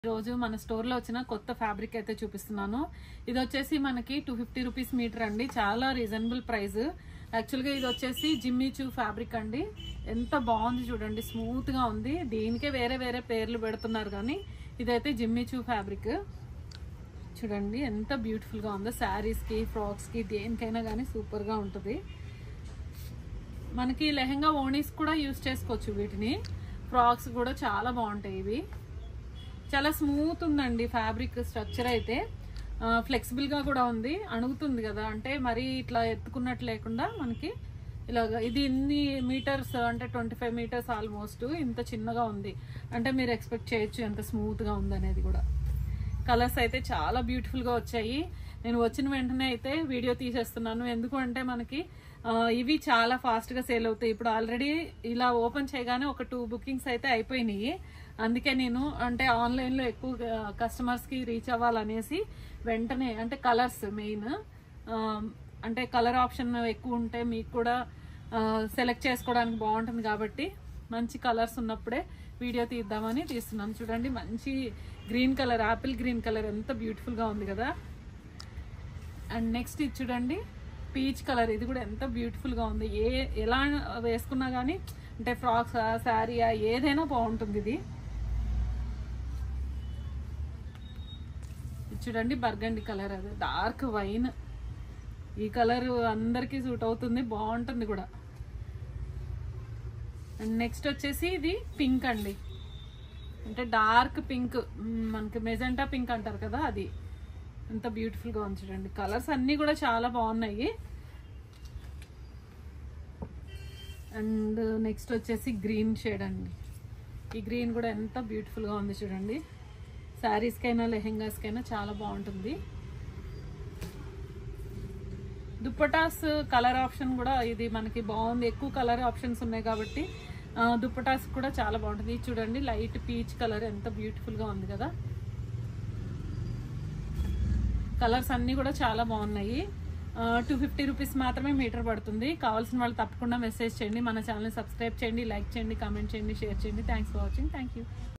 రోజు మన స్టోర్ లో వచ్చిన కొత్త ఫ్యాబ్రిక్ అయితే చూపిస్తున్నాను ఇది వచ్చేసి మనకి టూ ఫిఫ్టీ రూపీస్ మీటర్ అండి చాలా రీజనబుల్ ప్రైస్ యాక్చువల్ గా ఇది వచ్చేసి జిమ్మీ చూ ఫ్యాబ్రిక్ అండి ఎంత బాగుంది చూడండి స్మూత్ గా ఉంది దీనికే వేరే వేరే పేర్లు పెడుతున్నారు కానీ ఇదైతే జిమ్మీ చూ ఫ్యాబ్రిక్ చూడండి ఎంత బ్యూటిఫుల్ గా ఉందో శారీస్ కి ఫ్రాక్స్ కి దేనికైనా కానీ సూపర్ గా ఉంటుంది మనకి లెహంగా ఓణీస్ కూడా యూస్ చేసుకోవచ్చు వీటిని ఫ్రాక్స్ కూడా చాలా బాగుంటాయి ఇవి చాలా స్మూత్ ఉందండి ఫ్యాబ్రిక్ స్ట్రక్చర్ అయితే ఫ్లెక్సిబుల్ గా కూడా ఉంది అణుగుతుంది కదా అంటే మరీ ఇట్లా ఎత్తుకున్నట్టు లేకుండా మనకి ఇలాగ ఇది ఇన్ని మీటర్స్ అంటే ట్వంటీ ఫైవ్ మీటర్స్ ఆల్మోస్ట్ ఇంత చిన్నగా ఉంది అంటే మీరు ఎక్స్పెక్ట్ చేయొచ్చు ఎంత స్మూత్ గా ఉంది అనేది కూడా కలర్స్ అయితే చాలా బ్యూటిఫుల్ గా వచ్చాయి నేను వచ్చిన వెంటనే అయితే వీడియో తీసేస్తున్నాను ఎందుకు అంటే మనకి ఆ, ఇవి చాలా ఫాస్ట్ గా సేల్ అవుతాయి ఇప్పుడు ఆల్రెడీ ఇలా ఓపెన్ చేయగానే ఒక టూ బుకింగ్స్ అయితే అయిపోయినాయి అందుకే నేను అంటే ఆన్లైన్ లో ఎక్కువ కస్టమర్స్ కి రీచ్ అవ్వాలనేసి వెంటనే అంటే కలర్స్ మెయిన్ అంటే కలర్ ఆప్షన్ ఎక్కువ ఉంటే మీకు కూడా సెలెక్ట్ చేసుకోవడానికి బాగుంటుంది కాబట్టి మంచి కలర్స్ ఉన్నప్పుడే వీడియో తీద్దామని తీస్తున్నాను చూడండి మంచి green colour apple green colour ఎంత బ్యూటిఫుల్ గా ఉంది కదా అండ్ నెక్స్ట్ ఇది చూడండి పీచ్ కలర్ ఇది కూడా ఎంత బ్యూటిఫుల్ గా ఉంది ఏ ఎలా వేసుకున్నా గానీ అంటే ఫ్రాక్స్ శారీయా ఏదైనా బాగుంటుంది ఇది ఇది చూడండి బర్గండి కలర్ అది డార్క్ వైన్ ఈ కలర్ అందరికీ సూట్ అవుతుంది బాగుంటుంది కూడా అండ్ నెక్స్ట్ వచ్చేసి ఇది పింక్ అండి అంటే డార్క్ పింక్ మనకి మెజెంటా పింక్ అంటారు కదా అది ఎంత బ్యూటిఫుల్ గా ఉంది చూడండి కలర్స్ అన్ని కూడా చాలా బాగున్నాయి అండ్ నెక్స్ట్ వచ్చేసి గ్రీన్ షేడ్ అండి ఈ గ్రీన్ కూడా ఎంత బ్యూటిఫుల్ గా ఉంది చూడండి శారీస్ కైనా లెహెంగాస్ కైనా చాలా బాగుంటుంది దుప్పటాస్ కలర్ ఆప్షన్ కూడా ఇది మనకి బాగుంది ఎక్కువ కలర్ ఆప్షన్స్ ఉన్నాయి కాబట్టి ఆ, దుప్పటాస్ కూడా చాలా బాగుంటుంది ఇది చూడండి లైట్ పీచ్ కలర్ ఎంత బ్యూటిఫుల్ గా ఉంది కదా కలర్స్ అన్నీ కూడా చాలా బాగున్నాయి టూ ఫిఫ్టీ రూపీస్ మాత్రమే మీటర్ పడుతుంది కావాల్సిన వాళ్ళు తప్పకుండా మెసేజ్ చేయండి మన ఛానల్ సబ్స్క్రైబ్ చేయండి లైక్ చేయండి కామెంట్ చేయండి షేర్ చేయండి thanks for watching thank you